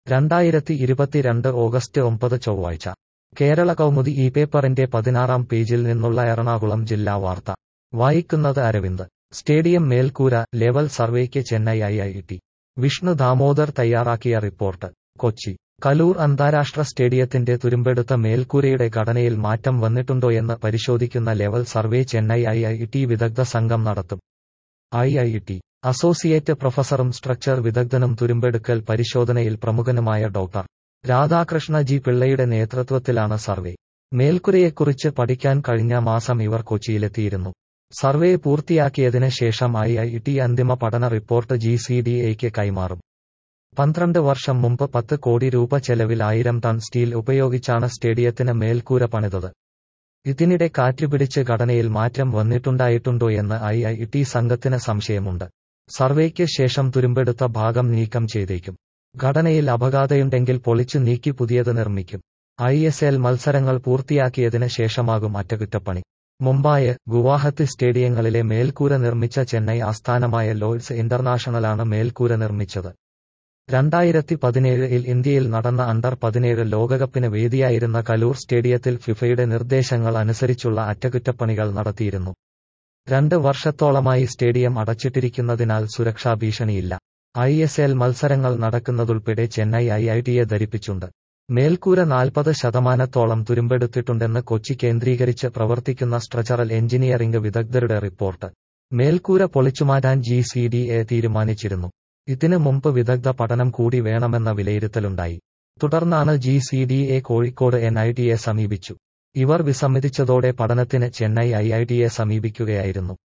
രണ്ടായിരത്തി ഇരുപത്തിരണ്ട് ഓഗസ്റ്റ് ഒമ്പത് ചൊവ്വാഴ്ച കേരള കൗമുദി ഈ പേപ്പറിന്റെ പതിനാറാം പേജിൽ നിന്നുള്ള എറണാകുളം ജില്ലാ വാർത്ത വായിക്കുന്നത് അരവിന്ദ് സ്റ്റേഡിയം മേൽക്കൂര ലെവൽ സർവേക്ക് Chennai I I T Vishnu Damodar തയ്യാറാക്കിയ റിപ്പോർട്ട് കൊച്ചി കലൂർ അന്താരാഷ്ട്ര സ്റ്റേഡിയത്തിന്റെ തുരുമ്പെടുത്ത മേൽക്കൂരയുടെ ഘടനയിൽ മാറ്റം വന്നിട്ടുണ്ടോയെന്ന് പരിശോധിക്കുന്ന level survey Chennai I I T വിദഗ്ധ സംഘം നടത്തും ഐ ഐ ടി അസോസിയേറ്റ് പ്രൊഫസറും സ്ട്രക്ചർ വിദഗ്ധനും തുരുമ്പെടുക്കൽ പരിശോധനയിൽ പ്രമുഖനുമായ ഡോക്ടർ രാധാകൃഷ്ണ ജി പിള്ളയുടെ നേതൃത്വത്തിലാണ് സർവേ മേൽക്കുരയെക്കുറിച്ച് പഠിക്കാൻ കഴിഞ്ഞ മാസം ഇവർ കൊച്ചിയിലെത്തിയിരുന്നു സർവേ പൂർത്തിയാക്കിയതിന് ശേഷം ഐ ഐ ടി അന്തിമ പഠന റിപ്പോർട്ട് ജി സി ഡി എക്ക് കൈമാറും പന്ത്രണ്ട് വർഷം മുമ്പ് പത്ത് കോടി രൂപ ചെലവിൽ ആയിരം ടൺ സ്റ്റീൽ ഉപയോഗിച്ചാണ് സ്റ്റേഡിയത്തിന് മേൽക്കൂര പണിതത് ഇതിനിടെ കാറ്റുപിടിച്ച് ഘടനയിൽ മാറ്റം വന്നിട്ടുണ്ടായിട്ടുണ്ടോയെന്ന് ഐ ഐ ടി സംഘത്തിന് സംശയമുണ്ട് സർവേക്ക് ശേഷം തുരുമ്പെടുത്ത ഭാഗം നീക്കം ചെയ്തേക്കും ഘടനയിൽ അപഘാതയുണ്ടെങ്കിൽ പൊളിച്ചു നീക്കി പുതിയത് നിർമ്മിക്കും ഐ എസ് എൽ മത്സരങ്ങൾ പൂർത്തിയാക്കിയതിന് ശേഷമാകും അറ്റകുറ്റപ്പണി മുംബൈ ഗുവാഹത്തി സ്റ്റേഡിയങ്ങളിലെ മേൽക്കൂര നിർമ്മിച്ച ചെന്നൈ ആസ്ഥാനമായ ലോയ്ഡ്സ് ഇന്റർനാഷണലാണ് മേൽക്കൂര നിർമ്മിച്ചത് രണ്ടായിരത്തി പതിനേഴിൽ ഇന്ത്യയിൽ നടന്ന അണ്ടർ പതിനേഴ് ലോകകപ്പിന് വേദിയായിരുന്ന കലൂർ സ്റ്റേഡിയത്തിൽ ഫിഫയുടെ നിർദ്ദേശങ്ങൾ അനുസരിച്ചുള്ള അറ്റകുറ്റപ്പണികൾ നടത്തിയിരുന്നു രണ്ട് വർഷത്തോളമായി സ്റ്റേഡിയം അടച്ചിട്ടിരിക്കുന്നതിനാൽ സുരക്ഷാ ഭീഷണിയില്ല ഐ എസ് എൽ മത്സരങ്ങൾ നടക്കുന്നതുൾപ്പെടെ ചെന്നൈ ഐ ഐ ടിയെ ധരിപ്പിച്ചുണ്ട് മേൽക്കൂര നാൽപ്പത് ശതമാനത്തോളം തുരുമ്പെടുത്തിട്ടുണ്ടെന്ന് കൊച്ചി കേന്ദ്രീകരിച്ച് പ്രവർത്തിക്കുന്ന സ്ട്രക്ചറൽ എഞ്ചിനീയറിംഗ് വിദഗ്ധരുടെ റിപ്പോർട്ട് മേൽക്കൂര പൊളിച്ചുമാറ്റാൻ ജി സി ഡി എ തീരുമാനിച്ചിരുന്നു ഇതിനു മുമ്പ് വിദഗ്ധ പഠനം കൂടി വേണമെന്ന വിലയിരുത്തലുണ്ടായി തുടർന്നാണ് G C D A Kozhikode N I ടിയെ സമീപിച്ചു ഇവർ വിസമ്മതിച്ചതോടെ പഠനത്തിന് ചെന്നൈ ഐ ഐ ടിയെ സമീപിക്കുകയായിരുന്നു